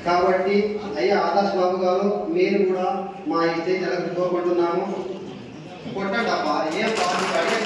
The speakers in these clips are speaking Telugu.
కాబట్టి అయ్యా ఆదర్శ్ బాబు గారు మీరు కూడా మా ఈ స్టేజ్ ఎలక్ట్ కోరుకుంటున్నాము కొట్టండి అబ్బా ఏం బాబు అడిగే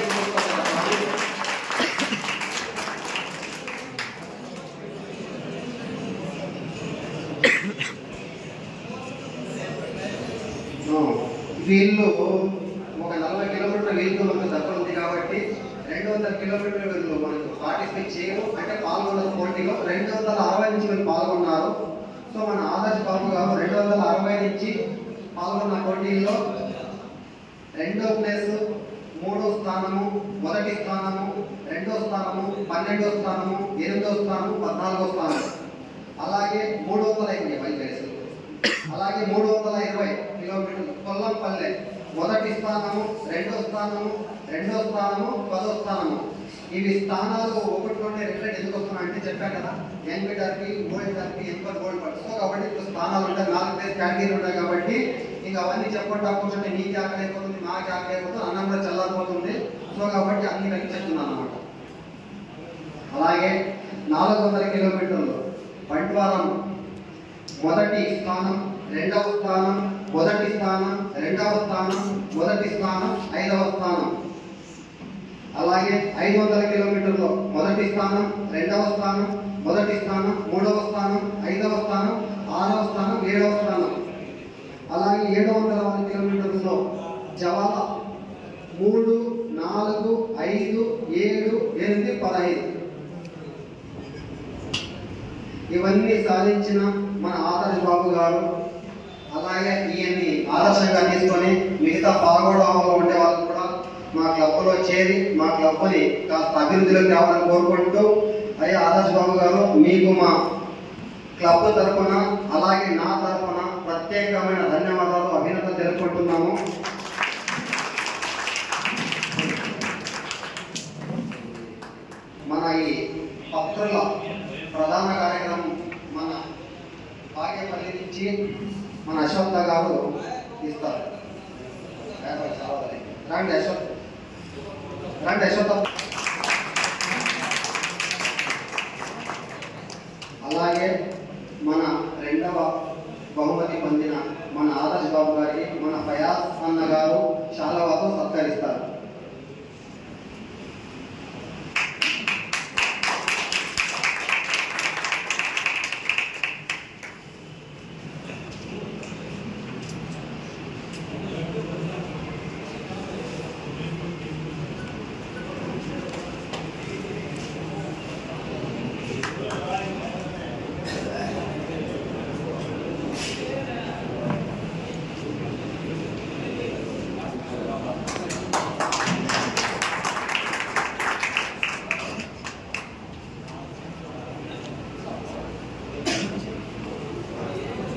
వీళ్ళు ఒక నలభై కిలోమీటర్ల వీళ్ళు మనకు దగ్గర ఉంది కాబట్టి రెండు వందల కిలోమీటర్ల వీళ్ళు మనకు పార్టిసిపేట్ చేయరు అంటే పాల్గొన్న పోటీలో రెండు వందల అరవై నుంచి వీళ్ళు పాల్గొన్నారు సో మన ఆదర్శ్ బాబు గారు రెండు వందల అరవై నుంచి పాల్గొన్న పోటీల్లో రెండో ప్లేస్ మూడో స్థానము మొదటి స్థానము రెండో స్థానము పన్నెండో స్థానము ఎనిమిదో స్థానము పద్నాలుగో స్థానం అలాగే మూడు వందల ఇరవై బయలుదేరి అలాగే మూడు వందల ఇరవై కిలోమీటర్లు కొల్లంపల్లె మొదటి స్థానము రెండో స్థానము రెండో స్థానము పదో స్థానము ఇవి స్థానాలు ఒకటి నుండి రిఫ్లెక్ట్ ఎందుకు వస్తున్నాయి అంటే చెప్పాను కదా యంగ్ టర్కి ఓల్డ్ టర్కి ఎక్కువ గోల్డ్ పడుతుంది కాబట్టి ఇప్పుడు స్థానాలు ఉంటాయి నాలుగు ప్లేస్ కేటగిరీ ఉంటాయి కాబట్టి ఇంకా అవన్నీ చెప్పకుండా కూర్చొని నీకు ఆకలి అయిపోతుంది నాకు ఆకలి అయిపోతుంది అన్నం కూడా చల్లారిపోతుంది సో కాబట్టి అన్ని కలిపి చెప్తున్నాను అనమాట అలాగే నాలుగు వందల కిలోమీటర్లు బంట్వారం మొదటి స్థానం రెండవ స్థానం మొదటి స్థానం రెండవ స్థానం మొదటి స్థానం ఐదవ స్థానం అలాగే ఐదు వందల కిలోమీటర్లు మొదటి స్థానం రెండవ స్థానం మొదటి స్థానం మూడవ స్థానం ఐదవ స్థానం ఆరవ స్థానం ఏడవ స్థానం అలాగే ఏడు వందల వంద కిలోమీటర్లలో జవాల మూడు నాలుగు ఐదు ఏడు ఎనిమిది పదహైదు ఇవన్నీ సాధించిన మన ఆదర్శ్ బాబు గారు అలాగే ఈయన్ని ఆదర్శంగా తీసుకొని మిగతా పాల్గొనడంలో ఉండే వాళ్ళు కూడా మా క్లబ్లో చేరి మా క్లబ్ని కాస్త అభివృద్ధిలోకి రావాలని కోరుకుంటూ అయ్యా ఆదర్శ్ బాబు గారు మీకు మా క్లబ్ తరఫున అలాగే నా తరఫున ప్రత్యేకమైన ధన్యవాదాలు అభినందనలు తెలుపుకుంటున్నాము మన ఈ భక్తుల ప్రధాన కార్యక్రమం మన బాగేపల్లి నుంచి మన అశోక్ గారు ఇస్తారు రండి అశోక్ రండి అశోక్ అలాగే మన రెండవ బహుమతి పొందిన మన ఆదర్శ్ బాబు గారికి మన ఫయాజ్ అన్న గారు శాలవాతో సత్కరిస్తారు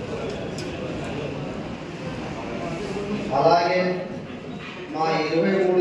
అలాగే మా ఇరవై మూడు